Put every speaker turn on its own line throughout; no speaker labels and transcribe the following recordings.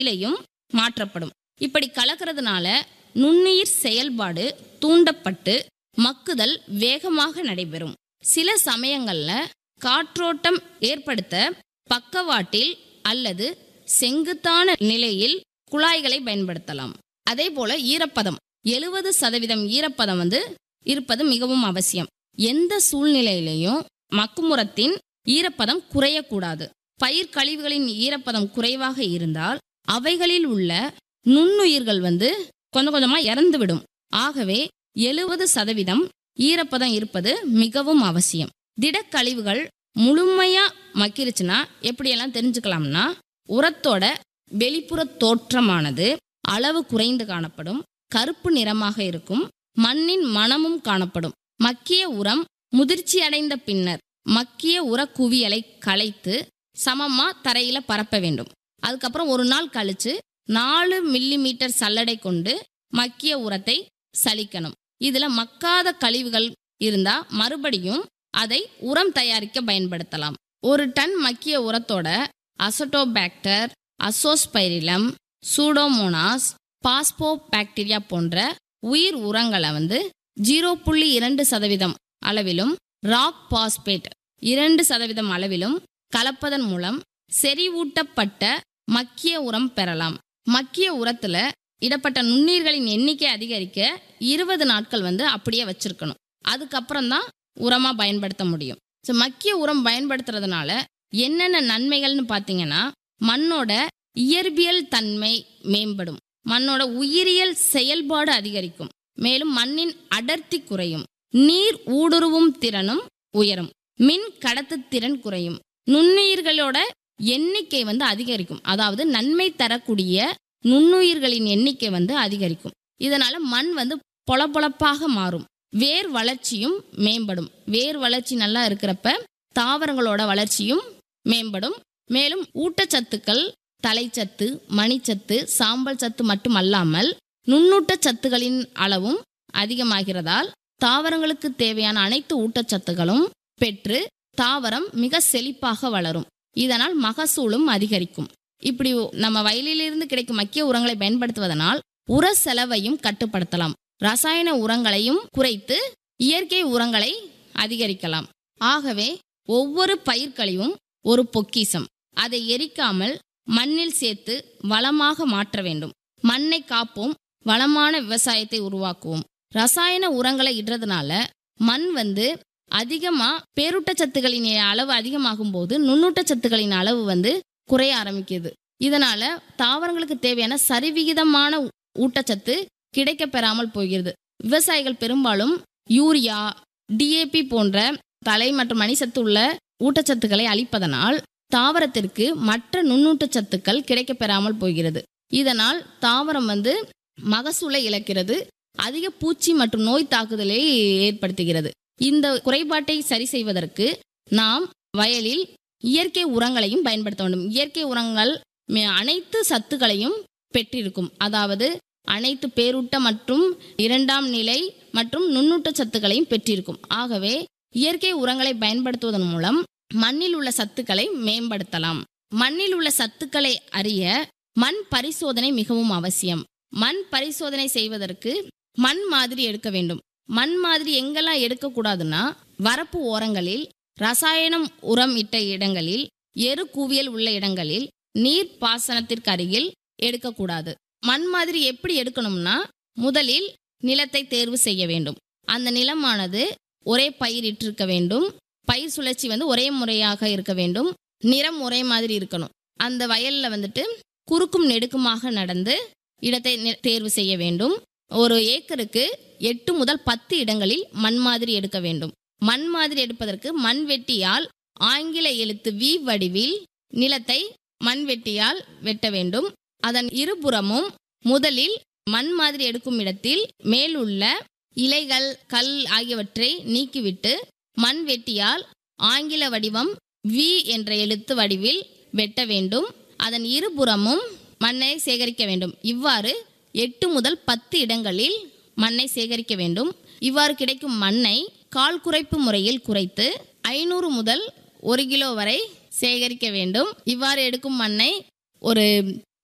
நிலையும் மாற்றப்படும் இப்படி கலக்கிறதுனால நுண்ணுயிர் செயல்பாடு தூண்டப்பட்டு மக்குதல் வேகமாக நடைபெறும் சில சமயங்கள்ல காற்றோட்டம் ஏற்படுத்த பக்கவாட்டில் அல்லது செங்குத்தான நிலையில் குழாய்களை பயன்படுத்தலாம் அதே போல ஈரப்பதம் எழுபது சதவீதம் ஈரப்பதம் வந்து இருப்பது மிகவும் அவசியம் எந்த சூழ்நிலையிலையும் மக்குமுறத்தின் ஈரப்பதம் குறையக்கூடாது பயிர் கழிவுகளின் ஈரப்பதம் குறைவாக இருந்தால் அவைகளில் உள்ள நுண்ணுயிர்கள் வந்து கொஞ்சம் கொஞ்சமா இறந்துவிடும் ஆகவே எழுபது சதவீதம் ஈரப்பதம் இருப்பது மிகவும் அவசியம் திடக்கழிவுகள் முழுமையா மக்கிருச்சுன்னா எப்படியெல்லாம் தெரிஞ்சுக்கலாம்னா உரத்தோட வெளிப்புற தோற்றமானது அளவு குறைந்து காணப்படும் கருப்பு நிறமாக இருக்கும் மண்ணின் மணமும் காணப்படும் மக்கிய உரம் முதிர்ச்சி அடைந்த பின்னர் மக்கிய உர குவியலை களைத்து சமமா தரையில பரப்ப வேண்டும் அதுக்கப்புறம் ஒரு நாள் கழிச்சு நாலு மில்லி மீட்டர் சல்லடை கொண்டு மக்கிய உரத்தை சலிக்கணும் இதுல மக்காத கழிவுகள் இருந்தா மறுபடியும் அதை உரம் தயாரிக்க பயன்படுத்தலாம் ஒரு டன் மக்கிய உரத்தோட azotobacter azospirillum pseudomonas phospho bacteria போன்ற உயிர் உரங்களை வந்து ஜீரோ புள்ளி இரண்டு சதவீதம் அளவிலும் ராக் பாஸ்பேட் இரண்டு சதவீதம் அளவிலும் கலப்பதன் மூலம் செறிவூட்டப்பட்ட மக்கிய உரம் பெறலாம் மக்கிய உரத்துல இடப்பட்ட நுண்ணீர்களின் எண்ணிக்கை அதிகரிக்க இருபது நாட்கள் வந்து அப்படியே வச்சிருக்கணும் அதுக்கப்புறம் தான் உரமா பயன்படுத்த முடியும் ஸோ மக்கிய உரம் பயன்படுத்துறதுனால என்னென்ன நன்மைகள்னு பார்த்தீங்கன்னா மண்ணோட இயற்பியல் தன்மை மேம்படும் மண்ணோட உயிரியல் செயல்பாடு அதிகரிக்கும் மேலும் மண்ணின் அடர்த்தி குறையும் நீர் ஊடுருவும் திறனும் உயரும் மின் கடத்து திறன் குறையும் நுண்ணுயிர்களோட எண்ணிக்கை வந்து அதிகரிக்கும் அதாவது நன்மை தரக்கூடிய நுண்ணுயிர்களின் எண்ணிக்கை வந்து அதிகரிக்கும் இதனால மண் வந்து பொலபொலப்பாக மாறும் வேர் வளர்ச்சியும் மேம்படும் வேர் வளர்ச்சி நல்லா இருக்கிறப்ப தாவரங்களோட வளர்ச்சியும் மேம்படும் மேலும் ஊட்டச்சத்துக்கள் தலைச்சத்து மணிச்சத்து சாம்பல் சத்து மட்டுமல்லாமல் நுண்ணூட்ட சத்துகளின் அளவும் அதிகமாகிறதால் தாவரங்களுக்கு தேவையான அனைத்து ஊட்டச்சத்துகளும் பெற்று தாவரம் மிக செழிப்பாக வளரும் இதனால் மகசூலும் அதிகரிக்கும் இப்படி நம்ம வயலிலிருந்து கிடைக்கும் மக்கிய உரங்களை பயன்படுத்துவதனால் உர செலவையும் கட்டுப்படுத்தலாம் ரசாயன உரங்களையும் குறைத்து இயற்கை உரங்களை அதிகரிக்கலாம் ஆகவே ஒவ்வொரு பயிர்கழிவும் ஒரு பொக்கிசம் அதை எரிக்காமல் மண்ணில் சேர்த்து வளமாக மாற்ற வேண்டும் மண்ணை காப்போம் வளமான விவசாயத்தை உருவாக்குவோம் ரசாயன உரங்களை இடுறதுனால மண் வந்து அதிகமா பேரூட்டச்சத்துகளின் அளவு அதிகமாகும் போது நுண்ணூட்டச்சத்துகளின் அளவு வந்து குறைய ஆரம்பிக்குது இதனால தாவரங்களுக்கு தேவையான சரிவிகிதமான ஊட்டச்சத்து கிடைக்க பெறாமல் போகிறது விவசாயிகள் பெரும்பாலும் யூரியா டிஏபி போன்ற தலை மற்றும் மணிசத்து உள்ள ஊட்டச்சத்துக்களை அளிப்பதனால் தாவரத்திற்கு மற்ற நுண்ணூட்டச்சத்துக்கள் கிடைக்க பெறாமல் போகிறது இதனால் தாவரம் வந்து மகசூலை இழக்கிறது அதிக பூச்சி மற்றும் நோய் தாக்குதலை ஏற்படுத்துகிறது இந்த குறைபாட்டை சரி செய்வதற்கு நாம் வயலில் இயற்கை உரங்களையும் பயன்படுத்த வேண்டும் இயற்கை உரங்கள் மே- அனைத்து சத்துக்களையும் பெற்றிருக்கும் அதாவது அனைத்து பேரூட்ட மற்றும் இரண்டாம் நிலை மற்றும் நுண்ணூட்ட சத்துக்களையும் பெற்றிருக்கும் ஆகவே இயற்கை உரங்களை பயன்படுத்துவதன் மூலம் மண்ணில் உள்ள சத்துக்களை மேம்படுத்தலாம் மண்ணில் உள்ள சத்துக்களை அறிய மண் பரிசோதனை மிகவும் அவசியம் மண் பரிசோதனை செய்வதற்கு மண் மாதிரி எடுக்க வேண்டும் மண் மாதிரி எங்கெல்லாம் எடுக்கக்கூடாதுன்னா வரப்பு ஓரங்களில் ரசாயனம் உரம் இட்ட இடங்களில் எரு குவியல் உள்ள இடங்களில் நீர் பாசனத்திற்கு அருகில் எடுக்கக்கூடாது மண் மாதிரி எப்படி எடுக்கணும்னா முதலில் நிலத்தை தேர்வு செய்ய வேண்டும் அந்த நிலமானது ஒரே பயிரிட்டிருக்க வேண்டும் பயிர் சுழற்சி வந்து ஒரே முறையாக இருக்க வேண்டும் நிறம் ஒரே மாதிரி இருக்கணும் அந்த வயல்ல வந்துட்டு குறுக்கும் நெடுக்குமாக நடந்து இடத்தை நெ- தேர்வு செய்ய வேண்டும் ஒரு ஏக்கருக்கு எட்டு முதல் பத்து இடங்களில் மண் மாதிரி எடுக்க வேண்டும் மண் மாதிரி எடுப்பதற்கு மண் வெட்டியால் ஆங்கில எழுத்து வி வடிவில் நிலத்தை மண் வெட்டியால் வெட்ட வேண்டும் அதன் இருபுறமும் முதலில் மண் மாதிரி எடுக்கும் இடத்தில் மேலுள்ள இலைகள் கல் ஆகியவற்றை நீக்கிவிட்டு மண் வெட்டியால் ஆங்கில வடிவம் வி என்ற எழுத்து வடிவில் வெட்ட வேண்டும் அதன் இருபுறமும் மண்ணை சேகரிக்க வேண்டும் இவ்வாறு எட்டு முதல் பத்து இடங்களில் மண்ணை சேகரிக்க வேண்டும் இவ்வாறு கிடைக்கும் மண்ணை கால் குறைப்பு முறையில் குறைத்து ஐநூறு முதல் ஒரு கிலோ வரை சேகரிக்க வேண்டும் இவ்வாறு எடுக்கும் மண்ணை ஒரு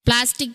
பிளாஸ்டிக்